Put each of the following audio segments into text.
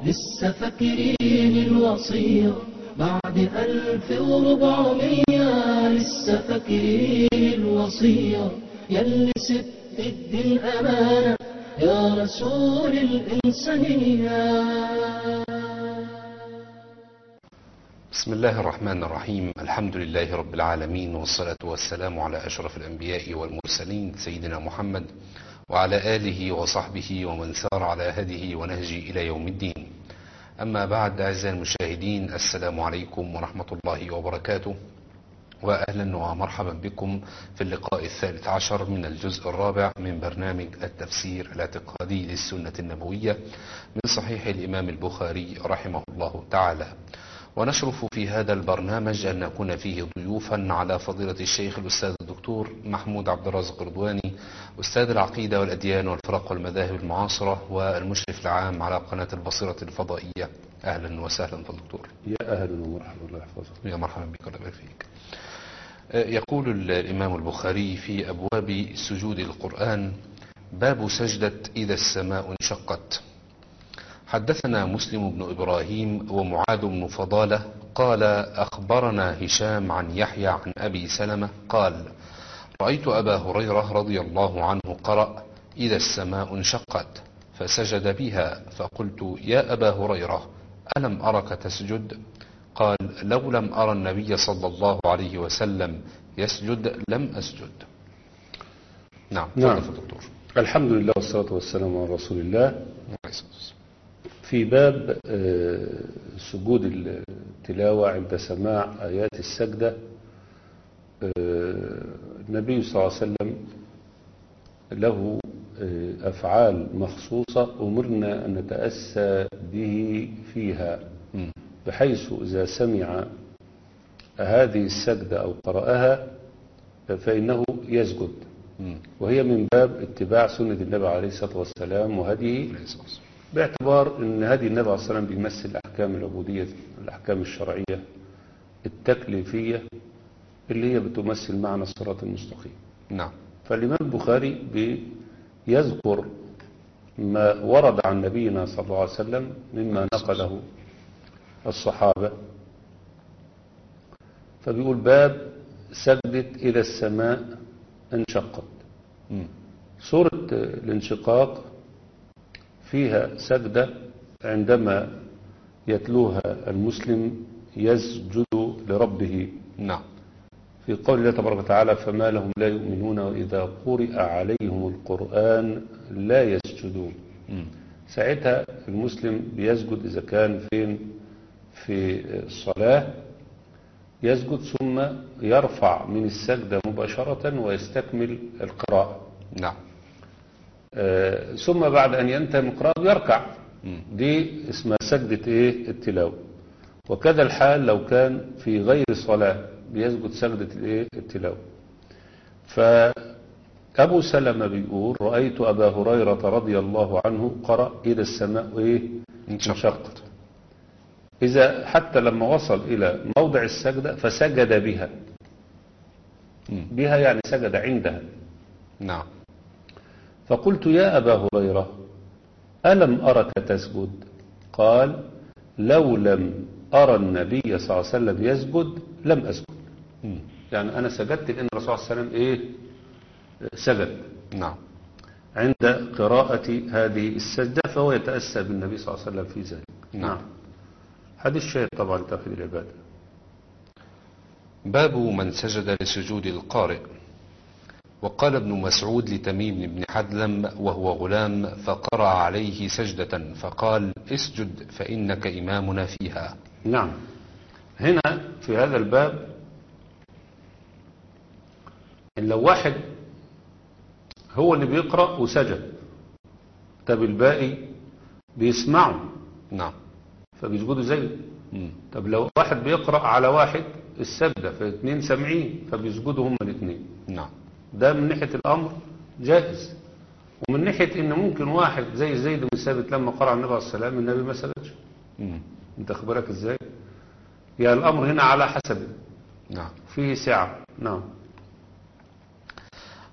لسه فاكرين الوصية بعد ألف وربعمية لسه فاكرين الوصية يلي سبت الدين أمانة يا رسول الإنسانية بسم الله الرحمن الرحيم الحمد لله رب العالمين والصلاة والسلام على أشرف الأنبياء والمرسلين سيدنا محمد وعلى آله وصحبه ومن سار على هذه ونهجه إلى يوم الدين أما بعد أعزائي المشاهدين السلام عليكم ورحمة الله وبركاته وأهلا ومرحبا بكم في اللقاء الثالث عشر من الجزء الرابع من برنامج التفسير الاعتقادي للسنة النبوية من صحيح الإمام البخاري رحمه الله تعالى ونشرف في هذا البرنامج أن نكون فيه ضيوفا على فضيلة الشيخ الأستاذ الدكتور محمود عبد الرازق رضواني أستاذ العقيدة والأديان والفرق والمذاهب المعاصرة والمشرف العام على قناة البصيرة الفضائية أهلا وسهلا فالدكتور يا أهلا ومرحبا الله يحفظك يا مرحبا بك الله يبارك فيك يقول الإمام البخاري في أبواب سجود القرآن باب سجدة إذا السماء انشقت حدثنا مسلم بن إبراهيم ومعاذ بن فضالة قال أخبرنا هشام عن يحيى عن أبي سلمة قال رأيت أبا هريرة رضي الله عنه قرأ إذا السماء انشقت فسجد بها فقلت يا أبا هريرة ألم أرك تسجد قال لو لم أرى النبي صلى الله عليه وسلم يسجد لم أسجد نعم نعم. تفضل دكتور الحمد لله والصلاة والسلام على رسول الله عليه الصلاة والسلام. في باب آه، سجود التلاوة عند سماع آيات السجدة آه، النبي صلى الله عليه وسلم له آه، أفعال مخصوصة أمرنا أن نتأسى به فيها مم. بحيث إذا سمع هذه السجدة أو قرأها فإنه يسجد مم. وهي من باب اتباع سنة النبي عليه الصلاة والسلام وهديه عليه الصلاة والسلام. باعتبار ان هدي النبي عليه الصلاة والسلام بيمثل احكام العبودية الاحكام الشرعية التكليفية اللي هي بتمثل معنى الصراط المستقيم نعم فالإمام البخاري بيذكر ما ورد عن نبينا صلى الله عليه وسلم مما نقله الصحابة فبيقول باب سجدة إذا السماء انشقت مم. سورة الانشقاق فيها سجدة عندما يتلوها المسلم يسجد لربه نعم في قول الله تبارك وتعالى فما لهم لا يؤمنون وإذا قرئ عليهم القرآن لا يسجدون مم. ساعتها المسلم بيسجد إذا كان فين في الصلاة يسجد ثم يرفع من السجدة مباشرة ويستكمل القراءة نعم آه، ثم بعد أن ينتهي من القراءة يركع مم. دي اسمها سجدة ايه التلاوة وكذا الحال لو كان في غير صلاة بيسجد سجدة الايه التلاوة فأبو سلمة بيقول رأيت أبا هريرة رضي الله عنه قرأ إذا السماء ايه انشقت. انشقت إذا حتى لما وصل إلى موضع السجدة فسجد بها مم. بها يعني سجد عندها نعم فقلت يا أبا هريرة ألم أرك تسجد قال لو لم أرى النبي صلى الله عليه وسلم يسجد لم أسجد مم. يعني أنا سجدت لأن الرسول صلى الله عليه وسلم إيه سجد نعم عند قراءة هذه السجدة فهو يتأسى بالنبي صلى الله عليه وسلم في ذلك نعم. حديث شيء طبعا توحيد العبادة باب من سجد لسجود القارئ وقال ابن مسعود لتميم بن حدلم وهو غلام فقرأ عليه سجدة فقال اسجد فإنك إمامنا فيها نعم هنا في هذا الباب إن لو واحد هو اللي بيقرأ وسجد طب الباقي بيسمعوا نعم فبيسجدوا زيه مم. طب لو واحد بيقرأ على واحد السجدة فاثنين سامعين فبيسجدوا هما الاثنين نعم ده من ناحية الأمر جائز ومن ناحية إن ممكن واحد زي زيد بن ثابت لما قرأ النبي عليه السلام النبي ما سجدش مم. انت خبرك ازاي يعني الأمر هنا على حسب نعم فيه سعة نعم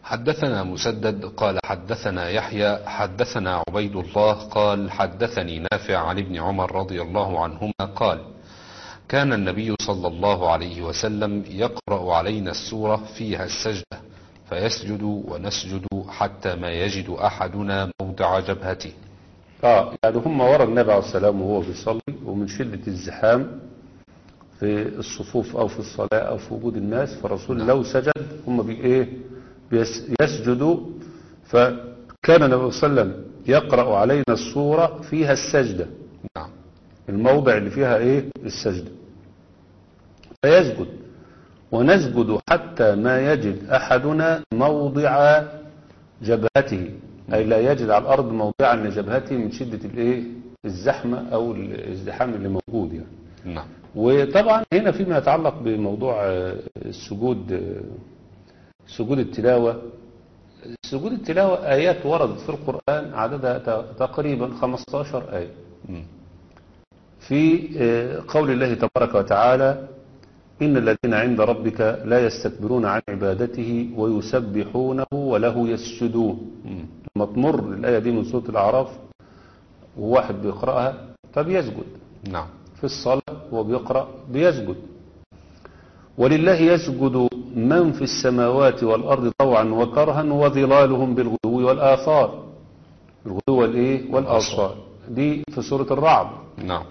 حدثنا مسدد قال حدثنا يحيى حدثنا عبيد الله قال حدثني نافع عن ابن عمر رضي الله عنهما قال كان النبي صلى الله عليه وسلم يقرأ علينا السورة فيها السجدة فيسجد ونسجد حتى ما يجد أحدنا موضع جبهته اه يعني هم ورا النبي عليه السلام وهو بيصلي ومن شدة الزحام في الصفوف او في الصلاة او في وجود الناس فالرسول نعم. لو سجد هم بي ايه بيس- يسجدوا فكان النبي صلى الله عليه وسلم يقرأ علينا السورة فيها السجدة نعم الموضع اللي فيها ايه السجدة فيسجد ونسجد حتى ما يجد احدنا موضع جبهته اي لا يجد على الارض موضعا لجبهته من شدة الايه الزحمة او الازدحام اللي موجود يعني نعم وطبعا هنا فيما يتعلق بموضوع آه، السجود آه، سجود التلاوة سجود التلاوة آيات وردت في القرآن عددها ت- تقريبا 15 آية مم. في آه، قول الله تبارك وتعالى إن الذين عند ربك لا يستكبرون عن عبادته ويسبحونه وله يسجدون مم. لما تمر الآية دي من سورة الأعراف وواحد بيقرأها فبيسجد نعم في الصلاة وهو بيقرأ بيسجد ولله يسجد من في السماوات والأرض طوعا وكرها وظلالهم بالغدو والآثار الغدو والإيه والآثار دي في سورة الرعد نعم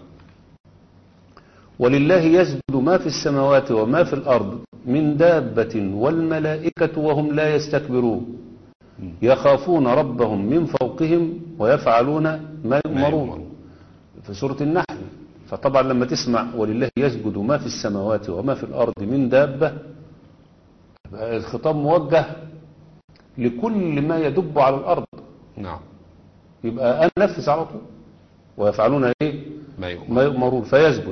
ولله يسجد ما في السماوات وما في الأرض من دابة والملائكة وهم لا يستكبرون يخافون ربهم من فوقهم ويفعلون ما ما يؤمرون يؤمرون. في سورة النحل فطبعا لما تسمع ولله يسجد ما في السماوات وما في الأرض من دابة يبقى الخطاب موجه لكل ما يدب على الأرض نعم يبقى أنا نفذ على طول ويفعلون إيه ما يؤمن ما يؤمرون فيسجد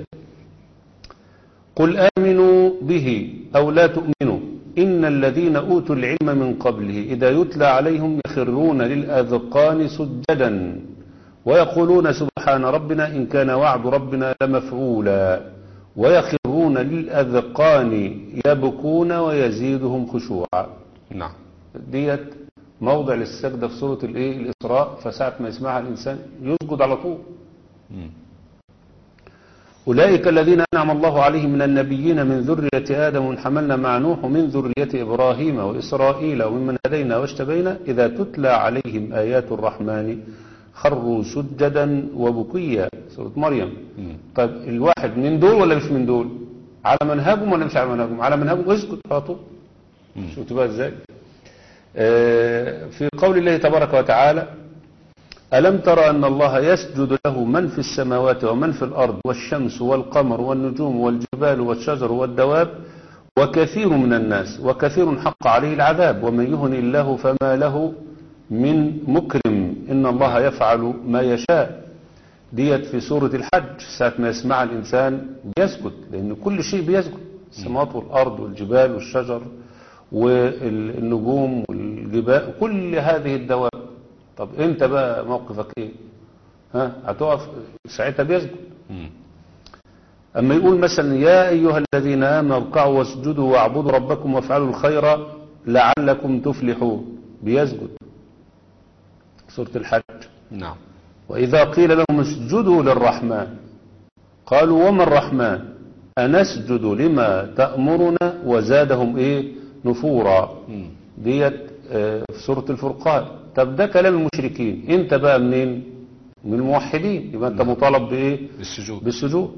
قل آمنوا به أو لا تؤمنوا إن الذين أوتوا العلم من قبله إذا يتلى عليهم يخرون للأذقان سجدا ويقولون سبحان ربنا إن كان وعد ربنا لمفعولا ويخرون للأذقان يبكون ويزيدهم خشوعا نعم ديت موضع للسجدة في سورة الإيه الإسراء فساعة ما يسمعها الإنسان يسجد على طول مم. أولئك الذين أنعم الله عليهم من النبيين من ذرية آدم ومن حملنا مع نوح ومن ذرية إبراهيم وإسرائيل وممن هدينا واشتبينا إذا تتلى عليهم آيات الرحمن خروا سجدا وبكيا سورة مريم مم. طيب الواحد من دول ولا مش من دول على منهجهم ولا مش على منهجهم على منهجهم اسكت على طول مم. شفت بقى ازاي آه، في قول الله تبارك وتعالى ألم تر أن الله يسجد له من في السماوات ومن في الأرض والشمس والقمر والنجوم والجبال والشجر والدواب وكثير من الناس وكثير حق عليه العذاب ومن يهن الله فما له من مكرم إن الله يفعل ما يشاء ديت في سورة الحج ساعة ما يسمع الإنسان بيسجد لأن كل شيء بيسجد السماوات والأرض والجبال والشجر والنجوم والجبال كل هذه الدواب طب انت بقى موقفك ايه ها هتقف ساعتها بيسجد مم. اما يقول مثلا يا ايها الذين امنوا اركعوا واسجدوا واعبدوا ربكم وافعلوا الخير لعلكم تفلحون بيسجد سورة الحج نعم وإذا قيل لهم اسجدوا للرحمن قالوا وما الرحمن أنسجد لما تأمرنا وزادهم إيه نفورا مم. ديت آه، في سورة الفرقان طب ده كلام المشركين انت بقى منين من الموحدين يبقى انت مطالب بإيه بالسجود بالسجود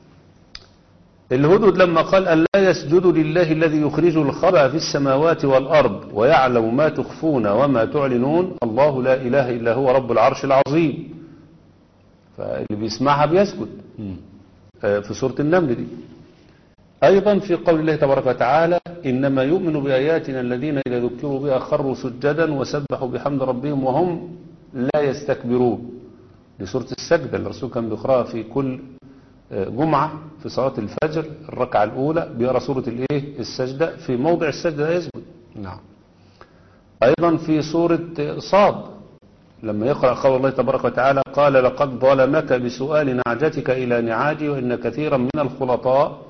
الهدد لما قال أن لا يسجدوا لله الذي يخرج الخبأ في السماوات والأرض ويعلم ما تخفون وما تعلنون الله لا إله إلا هو رب العرش العظيم فاللي بيسمعها بيسجد مم. آه، في سورة النمل دي أيضا في قول الله تبارك وتعالى إنما يؤمن بآياتنا الذين إذا ذكروا بها خروا سجدا وسبحوا بحمد ربهم وهم لا يستكبرون دي سورة السجدة اللي الرسول كان بيقرأها في كل آه، جمعة في صلاة الفجر الركعة الأولى بيقرأ سورة الإيه السجدة في موضع السجدة يسجد نعم أيضا في سورة صاد لما يقرأ قول الله تبارك وتعالى قال لقد ظلمك بسؤال نعجتك إلى نعاجي وإن كثيرا من الخلطاء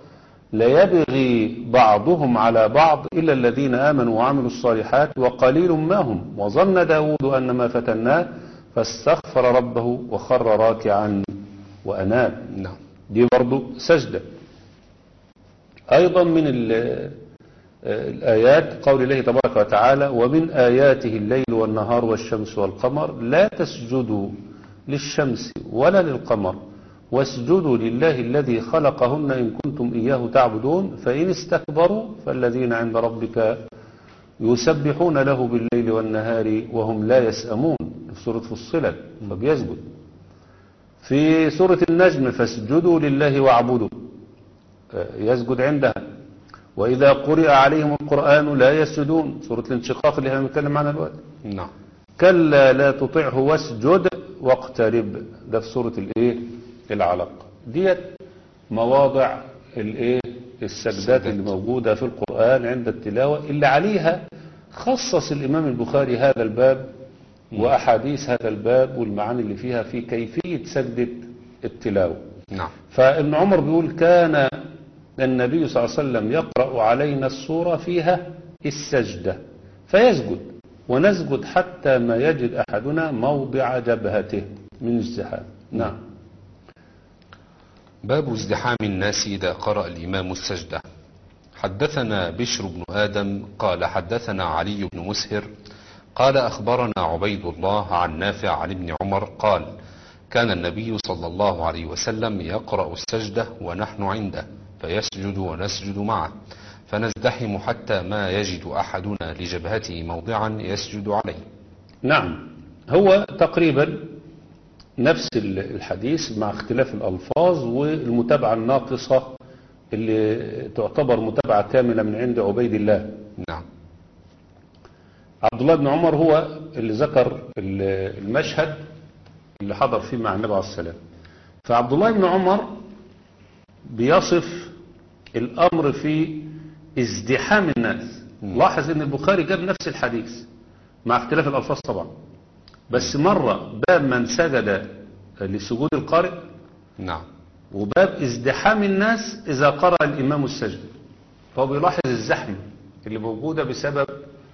ليبغي بعضهم على بعض إلا الذين آمنوا وعملوا الصالحات وقليل ما هم وظن داود أن ما فتناه فاستغفر ربه وخر راكعا وأناب نعم دي برضو سجدة أيضا من ال- الآيات قول الله تبارك وتعالى ومن آياته الليل والنهار والشمس والقمر لا تسجدوا للشمس ولا للقمر واسجدوا لله الذي خلقهن إن كنتم إياه تعبدون فإن استكبروا فالذين عند ربك يسبحون له بالليل والنهار وهم لا يسأمون في سورة فصلت فبيسجد في سورة النجم فاسجدوا لله واعبدوا آه، يسجد عندها وإذا قرئ عليهم القرآن لا يسجدون سورة الانشقاق اللي احنا بنتكلم عنها دلوقتي نعم كلا لا تطعه واسجد واقترب ده في سورة الايه العلق ديت مواضع الايه السجدات السجدات. اللي موجودة في القرآن عند التلاوة اللي عليها خصص الإمام البخاري هذا الباب وأحاديث هذا الباب والمعاني اللي فيها في كيفية سجدة التلاوة نعم فابن عمر بيقول كان النبي صلى الله عليه وسلم يقرأ علينا السورة فيها السجدة فيسجد ونسجد حتى ما يجد أحدنا موضع جبهته من الزحام نعم باب ازدحام الناس إذا قرأ الإمام السجدة حدثنا بشر بن آدم قال حدثنا علي بن مسهر قال أخبرنا عبيد الله عن نافع عن ابن عمر قال كان النبي صلى الله عليه وسلم يقرأ السجدة ونحن عنده فيسجد ونسجد معه فنزدحم حتى ما يجد أحدنا لجبهته موضعا يسجد عليه نعم هو تقريبا نفس ال- الحديث مع اختلاف الألفاظ والمتابعة الناقصة اللي تعتبر متابعة كاملة من عند عبيد الله نعم عبد الله بن عمر هو اللي ذكر ال- المشهد اللي حضر فيه مع النبي عليه السلام فعبد الله بن عمر بيصف الأمر في ازدحام الناس لاحظ ان البخاري جاب نفس الحديث مع اختلاف الألفاظ طبعا بس مرة باب من سجد لسجود القارئ نعم وباب ازدحام الناس إذا قرأ الإمام السجد فهو بيلاحظ الزحمة اللي موجودة بسبب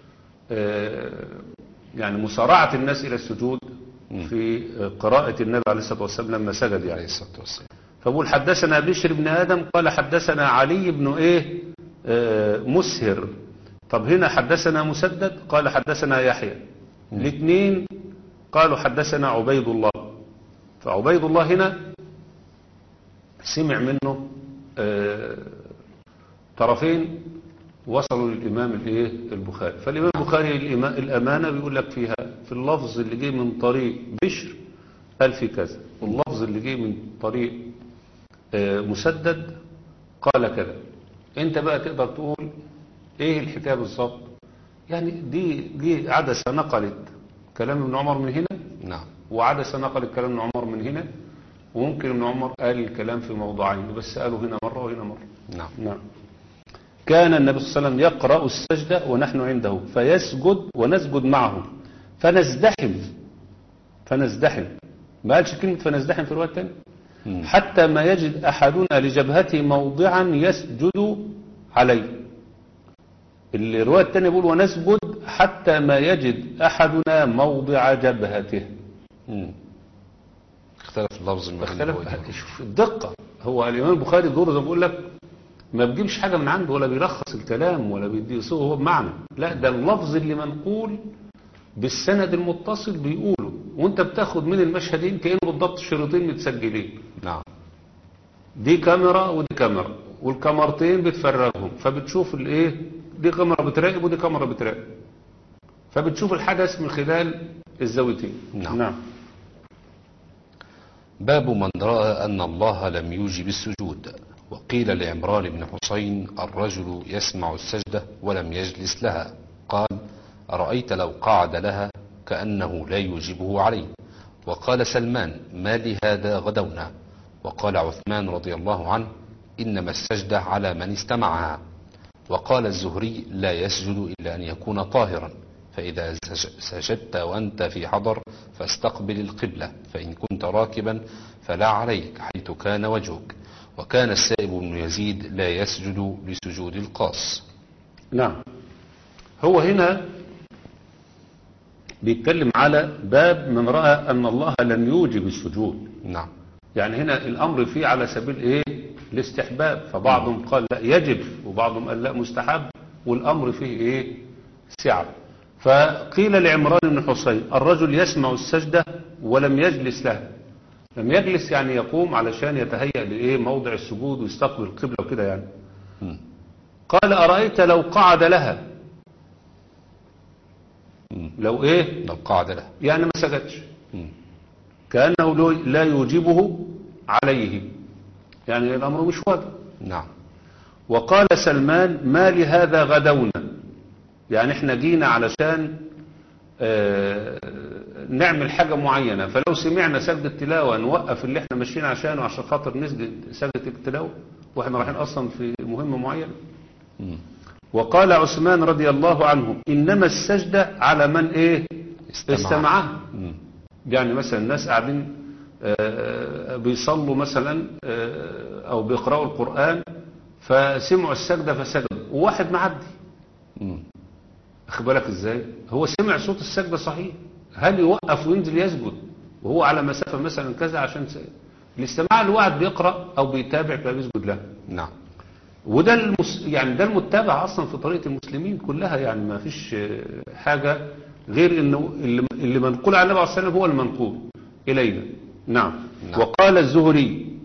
آه، يعني مسارعة الناس إلى السجود في آه، قراءة النبي عليه الصلاة والسلام لما سجد عليه يعني الصلاة والسلام فبقول حدثنا بشر بن آدم قال حدثنا علي بن إيه آه، مسهر طب هنا حدثنا مسدد قال حدثنا يحيى الاثنين قالوا حدثنا عبيد الله فعبيد الله هنا سمع منه آه، طرفين وصلوا للإمام الإيه البخاري فالإمام البخاري الإما- الأمانة بيقول لك فيها في اللفظ اللي جه من طريق بشر قال في كذا واللفظ اللي جه من طريق آه، مسدد قال كذا انت بقى تقدر تقول ايه الحكايه بالظبط يعني دي دي عدسه نقلت كلام ابن عمر من هنا نعم وعدسه نقلت كلام ابن عمر من هنا وممكن ابن عمر قال الكلام في موضعين بس قالوا هنا مره وهنا مره نعم نعم كان النبي صلى الله عليه وسلم يقرأ السجدة ونحن عنده فيسجد ونسجد معه فنزدحم فنزدحم ما قالش كلمة فنزدحم في الرواية الثانية مم. حتى ما يجد أحدنا لجبهته موضعا يسجد عليه الرواية الثانية بيقول ونسجد حتى ما يجد أحدنا موضع جبهته مم. اختلف اللفظ ما بين اختلف الروايتين. شوف الدقة هو الإمام البخاري دوره زي ما بقول لك ما بيجيبش حاجة من عنده ولا بيلخص الكلام ولا بيدي صيغه هو بمعنى لا ده اللفظ اللي منقول بالسند المتصل بيقوله وانت بتاخد من المشهدين كأنه بالضبط شريطين متسجلين نعم دي كاميرا ودي كاميرا والكاميرتين بتفرغهم فبتشوف الايه دي كاميرا بتراقب ودي كاميرا بتراقب فبتشوف الحدث من خلال الزاويتين نعم. نعم باب من رأى أن الله لم يوجب السجود وقيل لعمران بن حسين الرجل يسمع السجدة ولم يجلس لها قال أرأيت لو قعد لها كأنه لا يوجبه عليه وقال سلمان ما لهذا غدونا وقال عثمان رضي الله عنه إنما السجدة على من استمعها وقال الزهري لا يسجد إلا أن يكون طاهرا فإذا سج- سجدت وأنت في حضر فاستقبل القبلة فإن كنت راكبا فلا عليك حيث كان وجهك وكان السائب بن يزيد لا يسجد لسجود القاص نعم هو هنا بيتكلم على باب من رأى أن الله لم يوجب السجود نعم يعني هنا الأمر فيه على سبيل إيه الاستحباب فبعضهم قال لا يجب وبعضهم قال لا مستحب والأمر فيه إيه سعة فقيل لعمران بن حسين الرجل يسمع السجدة ولم يجلس لها لم يجلس يعني يقوم علشان يتهيأ لإيه موضع السجود ويستقبل القبلة وكده يعني مم. قال أرأيت لو قعد لها مم. لو إيه لو قعد له يعني ما سجدش مم. كأنه لو- لا يوجبه عليه يعني الأمر مش واجب نعم وقال سلمان ما لهذا غدونا يعني احنا جينا علشان آه، نعمل حاجة معينة فلو سمعنا سجدة التلاوة نوقف اللي احنا ماشيين عشانه عشان خاطر نسجد سجدة التلاوة واحنا رايحين اصلا في مهمة معينة مم. وقال عثمان رضي الله عنه انما السجدة على من ايه استمع. استمعها مم. يعني مثلا الناس قاعدين آه، بيصلوا مثلا آه، او بيقرأوا القرآن فسمعوا السجدة فسجدوا وواحد معدي مم. اخد بالك ازاي هو سمع صوت السجدة صحيح هل يوقف وينزل يسجد وهو على مسافة مثلا كذا عشان س... الاستماع الواحد بيقرأ او بيتابع فبيسجد له نعم وده المس... يعني ده المتبع اصلا في طريقة المسلمين كلها يعني ما فيش آه، حاجة غير انه اللي, اللي منقول عن النبي عليه الصلاة والسلام هو المنقول الينا نعم. نعم. وقال الزهري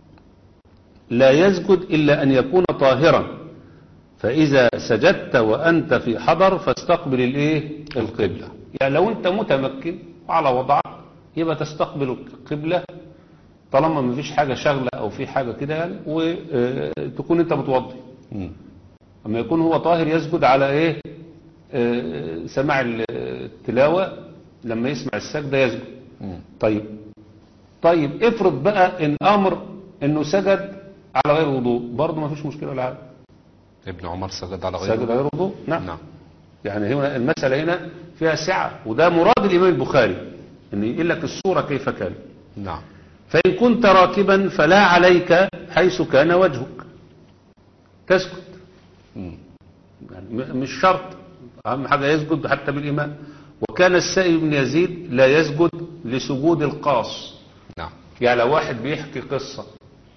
لا يسجد الا ان يكون طاهرا فاذا سجدت وانت في حضر فاستقبل الايه القبلة يعني لو انت متمكن وعلى وضعك يبقى تستقبل القبلة طالما ما فيش حاجة شغلة او في حاجة كده يعني وتكون انت متوضي مم. اما يكون هو طاهر يسجد على ايه آه، سماع التلاوة لما يسمع السجدة يسجد مم. طيب طيب افرض بقى ان امر انه سجد على غير وضوء برضه ما فيش مشكلة ولا حاجة ابن عمر سجد على سجد غيره على غير وضوء نعم نعم يعني هنا المسألة هنا فيها سعة وده مراد الإمام البخاري أن يقول لك الصورة كيف كان نعم فإن كنت راكبا فلا عليك حيث كان وجهك تسكت مم. يعني م- مش شرط أهم حاجة يسجد حتى بالإمام وكان السائب بن يزيد لا يسجد لسجود القاص نعم يعني لو واحد بيحكي قصة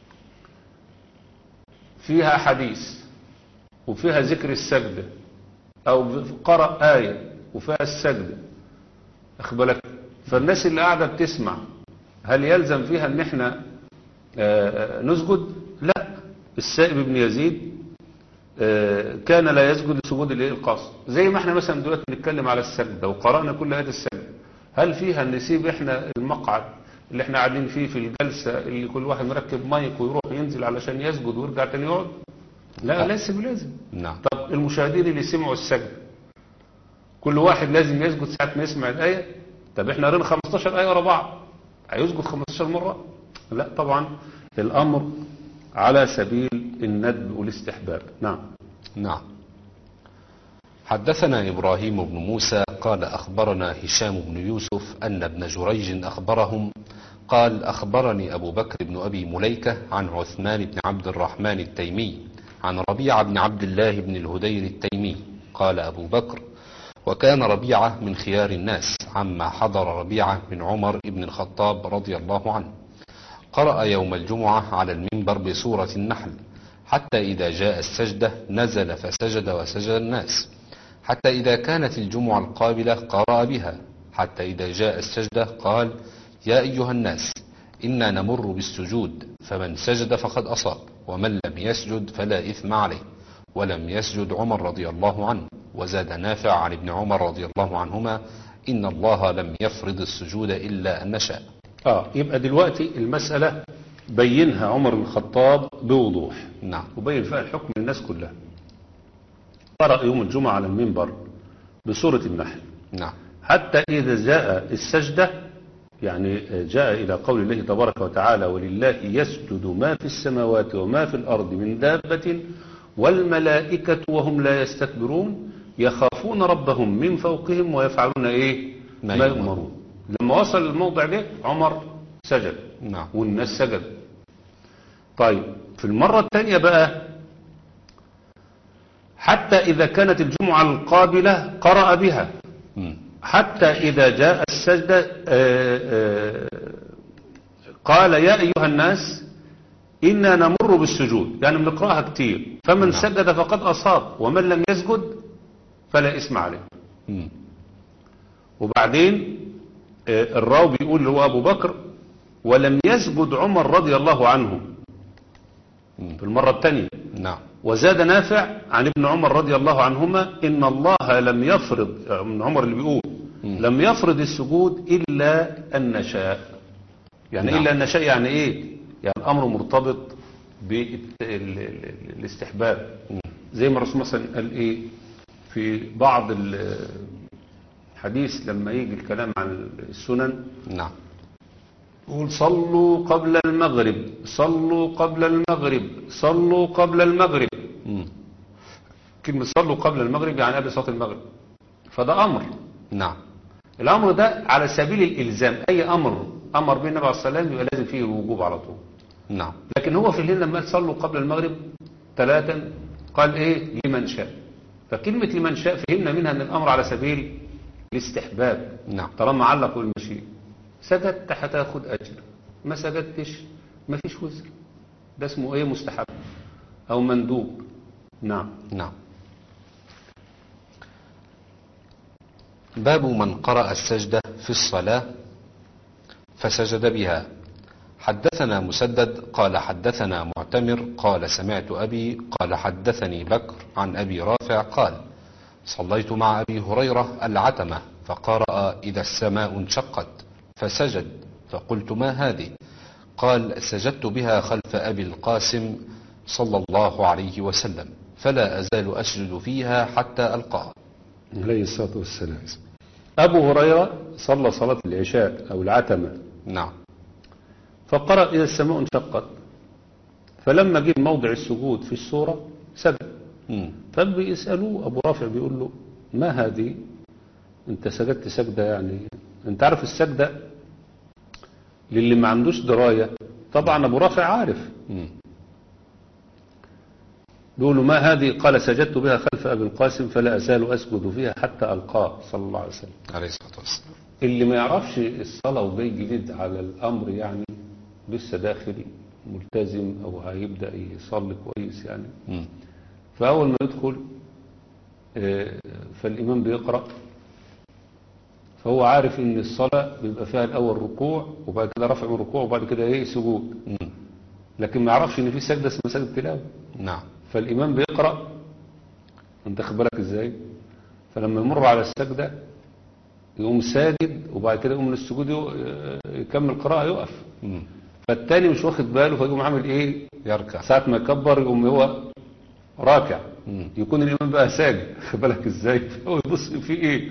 فيها حديث وفيها ذكر السجدة أو قرأ آية وفيها السجدة أخبرك فالناس اللي قاعدة بتسمع هل يلزم فيها ان احنا آه، نسجد لا السائب بن يزيد آه، كان لا يسجد لسجود الايه القاصر زي ما احنا مثلا دلوقتي بنتكلم على السجدة وقرأنا كل آيات السجدة هل فيها ان نسيب احنا المقعد اللي احنا قاعدين فيه في الجلسة اللي كل واحد مركب مايك ويروح ينزل علشان يسجد ويرجع تاني يقعد لا ليس بلازم نعم طب المشاهدين اللي سمعوا السجد كل واحد لازم يسجد ساعة ما يسمع الآية طب احنا قرينا 15 آية ورا بعض هيسجد 15 مرة لا طبعا الأمر على سبيل الندب والاستحباب نعم نعم حدثنا إبراهيم بن موسى قال أخبرنا هشام بن يوسف أن ابن جريج أخبرهم قال أخبرني أبو بكر بن أبي مليكة عن عثمان بن عبد الرحمن التيمي عن ربيعة بن عبد الله بن الهدير التيمي قال أبو بكر وكان ربيعة من خيار الناس عما حضر ربيعة من عمر بن الخطاب رضي الله عنه قرأ يوم الجمعة على المنبر بسورة النحل حتى إذا جاء السجدة نزل فسجد وسجد الناس حتى إذا كانت الجمعة القابلة قرأ بها حتى إذا جاء السجدة قال يا أيها الناس إنا نمر بالسجود فمن سجد فقد أصاب ومن لم يسجد فلا إثم عليه ولم يسجد عمر رضي الله عنه وزاد نافع عن ابن عمر رضي الله عنهما إن الله لم يفرض السجود إلا أن نشاء اه يبقى دلوقتي المسألة بينها عمر بن الخطاب بوضوح نعم وبين فيها الحكم للناس كلها قرأ يوم الجمعة على المنبر بسورة النحل نعم حتى إذا جاء السجدة يعني جاء إلى قول الله تبارك وتعالى ولله يسجد ما في السماوات وما في الأرض من دابة والملائكة وهم لا يستكبرون يخافون ربهم من فوقهم ويفعلون إيه ما ما يؤمرون. يؤمرون لما وصل الموضع ده عمر سجد نعم والناس سجد طيب في المرة الثانية بقى حتى إذا كانت الجمعة القابلة قرأ بها مم. حتى إذا جاء السجدة آه، آه، قال يا أيها الناس إنا نمر بالسجود يعني بنقرأها كتير فمن نعم. سجد فقد أصاب ومن لم يسجد فلا إثم عليه مم. وبعدين آه، الراوي بيقول له أبو بكر ولم يسجد عمر رضي الله عنه مم. في المرة الثانية نعم وزاد نافع عن ابن عمر رضي الله عنهما إن الله لم يفرض ابن عمر اللي بيقول مم. لم يفرض السجود إلا أن نشاء يعني نعم. إلا أن نشاء يعني إيه يعني الأمر مرتبط بالاستحباب زي ما الرسول مثلا قال إيه في بعض الحديث لما يجي الكلام عن السنن نعم يقول صلوا قبل المغرب صلوا قبل المغرب صلوا قبل المغرب مم. كلمة صلوا قبل المغرب يعني قبل صلاة المغرب فده أمر نعم الأمر ده على سبيل الإلزام أي أمر أمر به النبي عليه الصلاة والسلام يبقى لازم فيه الوجوب على طول نعم لكن هو في الليل لما قال صلوا قبل المغرب ثلاثا قال إيه لمن شاء فكلمة لمن شاء فهمنا منها أن الأمر على سبيل الاستحباب نعم طالما علقوا المشيئة سجدت هتاخد أجر ما سجدتش ما فيش وزر ده اسمه إيه مستحب أو مندوب نعم نعم باب من قرأ السجدة في الصلاة فسجد بها حدثنا مسدد قال حدثنا معتمر قال سمعت أبي قال حدثني بكر عن أبي رافع قال صليت مع أبي هريرة العتمة فقرأ إذا السماء انشقت فسجد فقلت ما هذه قال سجدت بها خلف أبي القاسم صلى الله عليه وسلم فلا أزال أسجد فيها حتى ألقاه عليه الصلاة والسلام أبو هريرة صلى صلاة العشاء أو العتمة نعم فقرأ إذا السماء انشقت فلما جه موضع السجود في السورة سجد مم. فبيسألوه أبو رافع بيقول له ما هذه أنت سجدت سجدة يعني أنت عارف السجدة للي ما عندوش دراية طبعا أبو رافع عارف مم. بيقول له ما هذه قال سجدت بها خلف أبي القاسم فلا أزال أسجد فيها حتى ألقاه صلى الله عليه وسلم عليه الصلاة والسلام اللي ما يعرفش الصلاة وجاي جديد على الأمر يعني لسه داخل ملتزم أو هيبدأ يصلي كويس يعني مم. فأول ما يدخل آه، فالإمام بيقرأ فهو عارف إن الصلاة بيبقى فيها الأول ركوع وبعد كده رفع من الركوع وبعد كده إيه سجود مم. لكن ما يعرفش إن في سجدة اسمها سجدة تلاوة نعم فالإمام بيقرأ أنت خد بالك إزاي فلما يمر على السجدة يقوم ساجد وبعد كده يقوم من السجود يق- يكمل قراءة يقف مم. فالتاني مش واخد باله فيقوم عامل إيه يركع ساعة ما يكبر يقوم هو راكع مم. يكون الإمام بقى ساجد خد بالك إزاي هو يبص في إيه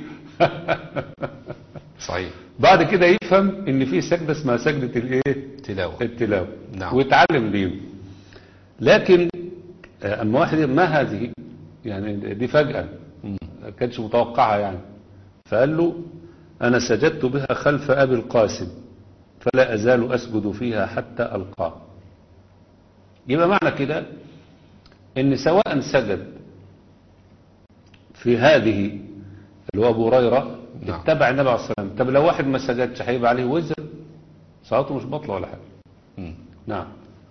صحيح بعد كده يفهم إن في سجدة اسمها سجدة الإيه تلاوة التلاوة نعم. ويتعلم بيه لكن آه، أما واحد يقول ما هذه يعني دي فجأة مم. ما كانش متوقعها يعني فقال له أنا سجدت بها خلف أبي القاسم فلا أزال أسجد فيها حتى ألقاه يبقى معنى كده إن سواء سجد في هذه اللي هو أبو هريرة نعم. اتبع النبي عليه الصلاة والسلام طب لو واحد ما سجدش هيبقى عليه وزر صلاته مش بطلة ولا حاجة مم. نعم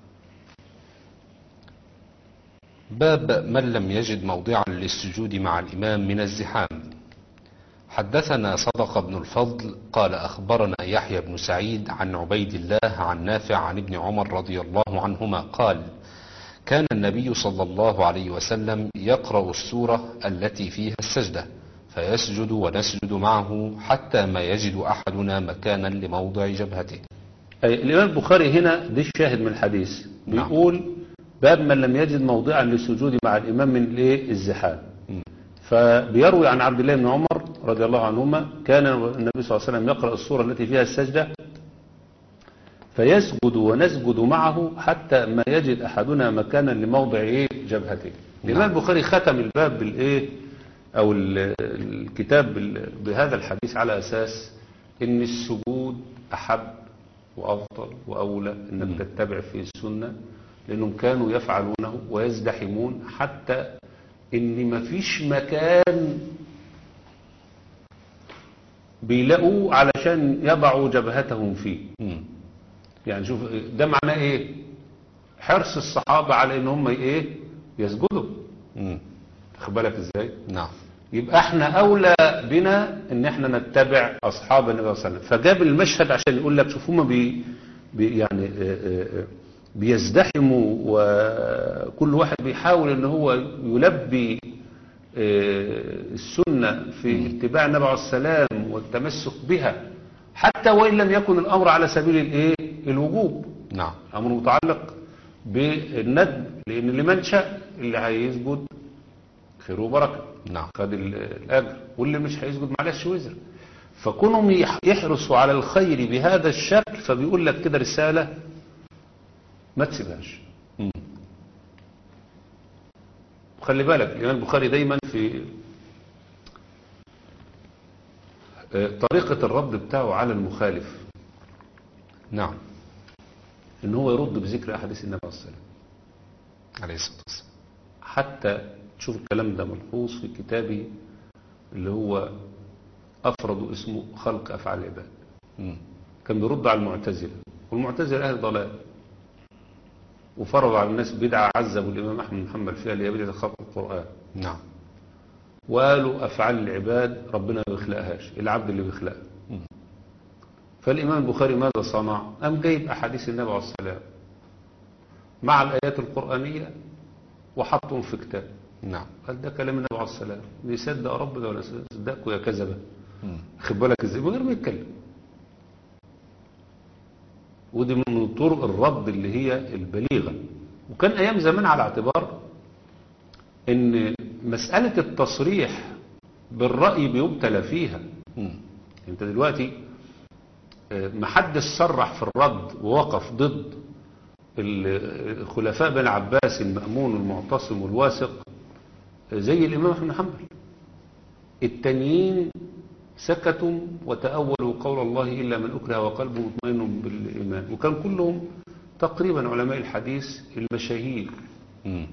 باب من لم يجد موضعا للسجود مع الإمام من الزحام حدثنا صدق بن الفضل قال أخبرنا يحيى بن سعيد عن عبيد الله عن نافع عن ابن عمر رضي الله عنهما قال كان النبي صلى الله عليه وسلم يقرأ السورة التي فيها السجدة فيسجد ونسجد معه حتى ما يجد أحدنا مكانا لموضع جبهته أي الإمام البخاري هنا دي الشاهد من الحديث نعم. بيقول باب من لم يجد موضعا للسجود مع الإمام من الايه الزحام مم. فبيروي عن عبد الله بن عمر رضي الله عنهما كان النبي صلى الله عليه وسلم يقرأ السورة التي فيها السجدة فيسجد ونسجد معه حتى ما يجد أحدنا مكانا لموضع إيه جبهته الإمام البخاري ختم الباب بالإيه أو ال- الكتاب بال- بهذا الحديث على أساس إن السجود أحب وأفضل وأولى إنك تتبع فيه السنة لأنهم كانوا يفعلونه ويزدحمون حتى إن مفيش مكان بيلاقوه علشان يضعوا جبهتهم فيه مم. يعني شوف ده معناه ايه حرص الصحابة على ان هم ايه يسجدوا مم. خد بالك ازاي نعم يبقى احنا اولى بنا ان احنا نتبع اصحاب النبي صلى الله عليه وسلم فجاب المشهد عشان يقول لك شوف هم بي بي يعني آه، آه، آه، بيزدحموا وكل واحد بيحاول ان هو يلبي آه، السنة في اتباع النبي عليه السلام والتمسك بها حتى وإن لم يكن الأمر على سبيل الايه الوجوب نعم أمر متعلق بالندب لأن لمن شاء اللي هيسجد خير وبركة نعم خد ال- الأجر واللي مش هيسجد معلش وزر فكونهم يح- يحرصوا على الخير بهذا الشكل فبيقول لك كده رسالة ما تسيبهاش مم. وخلي بالك الإمام البخاري دايما في آه، طريقة الرد بتاعه على المخالف نعم ان هو يرد بذكر أحاديث النبي صلى الله عليه وسلم عليه الصلاة والسلام حتى تشوف الكلام ده ملحوظ في كتابه اللي هو أفرد اسمه خلق أفعال العباد مم. كان بيرد على المعتزلة والمعتزلة أهل ضلال وفرضوا على الناس بدعة عذبوا الإمام أحمد بن حنبل فيها اللي هي بدعة خلق القرآن نعم وقالوا أفعال العباد ربنا ما بيخلقهاش العبد اللي بيخلقها مم. فالإمام البخاري ماذا صنع؟ قام جايب أحاديث النبي عليه السلام مع الآيات القرآنية وحطهم في كتاب نعم قال ده كلام النبي عليه السلام يصدق رب ده ولا يصدقكم يا كذبة مم. خد بالك ازاي من غير ما يتكلم ودي من طرق الرد اللي هي البليغة وكان أيام زمان على اعتبار ان مسألة التصريح بالرأي بيبتلى فيها مم. انت دلوقتي آه، محدش صرح في الرد ووقف ضد ال- الخلفاء بن عباس المأمون والمعتصم والواثق آه، زي الإمام أحمد بن حنبل التانيين سكتوا وتأولوا قول الله إلا من أكره وقلبه مطمئن بالإيمان وكان كلهم تقريبا علماء الحديث المشاهير مم.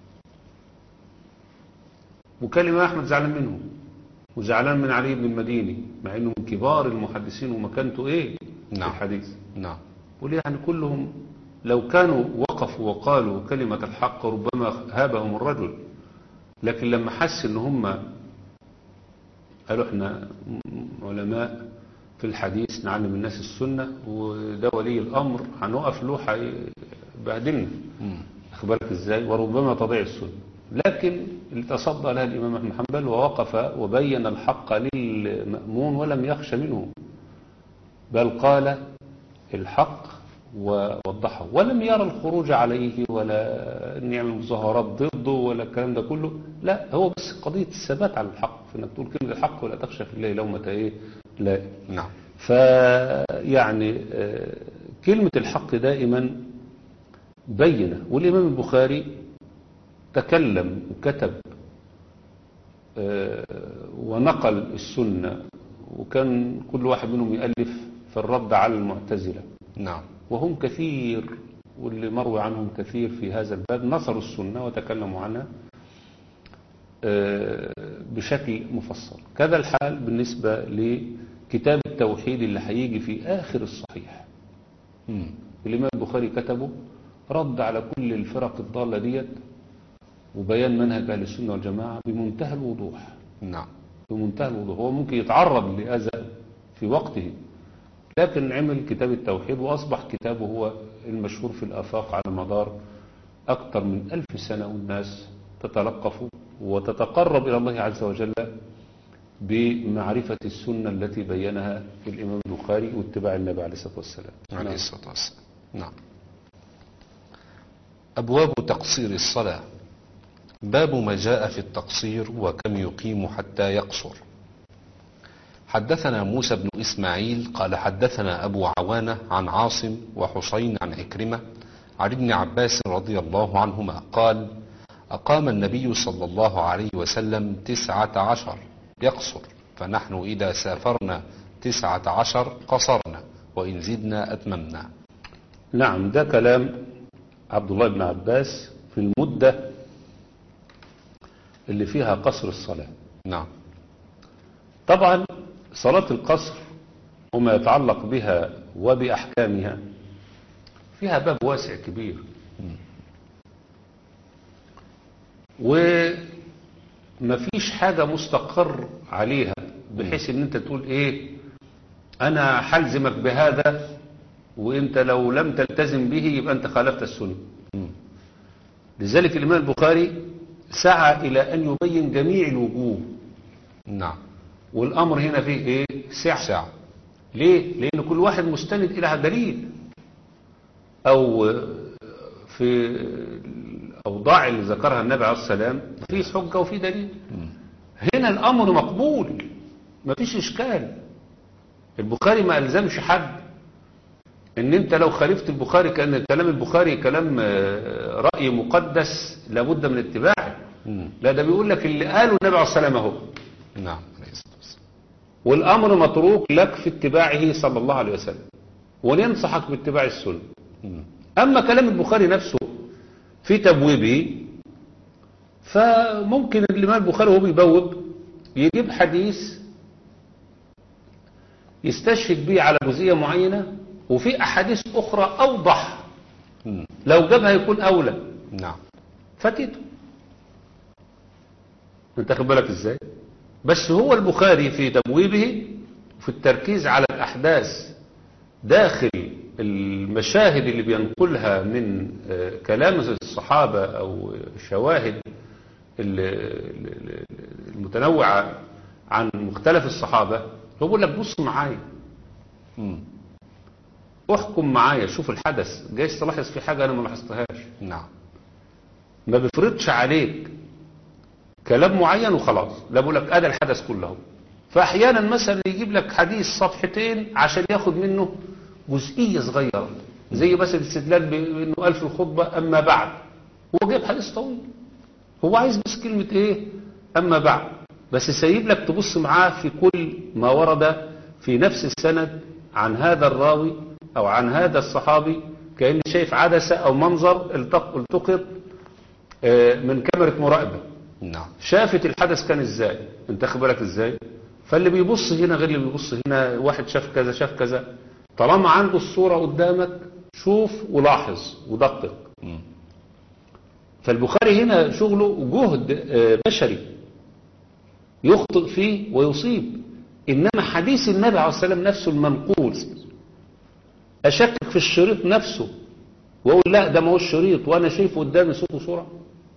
وكان الإمام أحمد زعلان منهم وزعلان من علي بن المديني مع أنه من كبار المحدثين ومكانته إيه في نعم. الحديث نعم قول يعني كلهم لو كانوا وقفوا وقالوا كلمة الحق ربما هابهم الرجل لكن لما حس ان هم قالوا احنا علماء في الحديث نعلم الناس السنة وده ولي الأمر هنقف له هيبهدلنا مم. أخد بالك ازاي وربما تضيع السنة لكن اللي تصدى لها الإمام أحمد بن حنبل ووقف وبين الحق للمأمون ولم يخش منه بل قال الحق ووضحه ولم يرى الخروج عليه ولا ان يعمل مظاهرات ضده ولا الكلام ده كله لا هو بس قضية الثبات على الحق في انك تقول كلمة الحق ولا تخشى في الله لومة ايه لا نعم فيعني آه، كلمة الحق دائما بينة والإمام البخاري تكلم وكتب آه، ونقل السنة وكان كل واحد منهم يألف في الرد على المعتزلة نعم وهم كثير واللي مروي عنهم كثير في هذا الباب نصروا السنة وتكلموا عنها آه، بشكل مفصل كذا الحال بالنسبة لكتاب التوحيد اللي هيجي في آخر الصحيح مم. الإمام البخاري كتبه رد على كل الفرق الضالة ديت وبيان منهج أهل السنة والجماعة بمنتهى الوضوح نعم بمنتهى الوضوح هو ممكن يتعرض لأذى في وقته لكن عمل كتاب التوحيد وأصبح كتابه هو المشهور في الآفاق على مدار أكثر من ألف سنة والناس تتلقف وتتقرب إلى الله عز وجل بمعرفة السنة التي بينها الإمام البخاري واتباع النبي عليه الصلاة والسلام عليه الصلاة والسلام نعم أبواب تقصير الصلاة باب ما جاء في التقصير وكم يقيم حتى يقصر حدثنا موسى بن إسماعيل قال حدثنا أبو عوانة عن عاصم وحسين عن عكرمة عن ابن عباس رضي الله عنهما قال أقام النبي صلى الله عليه وسلم تسعة عشر يقصر فنحن إذا سافرنا تسعة عشر قصرنا وإن زدنا أتممنا نعم ده كلام عبد الله بن عباس في المدة اللي فيها قصر الصلاة نعم طبعا صلاة القصر وما يتعلق بها وبأحكامها فيها باب واسع كبير ومفيش حاجة مستقر عليها بحيث ان انت تقول ايه انا حلزمك بهذا وانت لو لم تلتزم به يبقى انت خالفت السنة لذلك الامام البخاري سعى الى ان يبين جميع الوجوه نعم والامر هنا فيه ايه سعة ساعة ليه لان كل واحد مستند الى دليل او في الاوضاع اللي ذكرها النبي عليه الصلاه والسلام في حجه وفي دليل هنا الامر مقبول مفيش اشكال البخاري ما الزمش حد ان انت لو خالفت البخاري كان كلام البخاري كلام آه، راي مقدس لابد من اتباعه مم. لا ده بيقول لك اللي قاله النبي عليه الصلاه والسلام اهو نعم عليه الصلاة والسلام. والأمر متروك لك في اتباعه صلى الله عليه وسلم وننصحك باتباع السنة مم. أما كلام البخاري نفسه في تبويبه فممكن الإمام البخاري وهو بيبوب يجيب حديث يستشهد به على جزئية معينة وفي أحاديث أخرى أوضح مم. لو جابها يكون أولى نعم فاتته انت خد بالك ازاي بس هو البخاري في تبويبه في التركيز على الأحداث داخل المشاهد اللي بينقلها من آه، كلام الصحابة أو شواهد ال- ال- ال- المتنوعة عن مختلف الصحابة هو بيقول لك بص معايا مم. احكم معايا شوف الحدث جايز تلاحظ في حاجة أنا ما لاحظتهاش نعم ما بيفرضش عليك كلام معين وخلاص لا بقول لك ادى الحدث كله فاحيانا مثلا يجيب لك حديث صفحتين عشان ياخد منه جزئيه صغيره زي مثلا الاستدلال بانه قال في الخطبه اما بعد هو جايب حديث طويل هو عايز بس كلمه ايه اما بعد بس سايب لك تبص معاه في كل ما ورد في نفس السند عن هذا الراوي او عن هذا الصحابي كأن شايف عدسه او منظر التق- التقط آه، من كاميرا مراقبه نعم شافت الحدث كان ازاي انت خد بالك ازاي فاللي بيبص هنا غير اللي بيبص هنا واحد شاف كذا شاف كذا طالما عنده الصورة قدامك شوف ولاحظ ودقق مم. فالبخاري هنا شغله جهد آه، بشري يخطئ فيه ويصيب إنما حديث النبي عليه الصلاة والسلام نفسه المنقول أشكك في الشريط نفسه وأقول لا ده ما هو الشريط وأنا شايفه قدامي صوت وصورة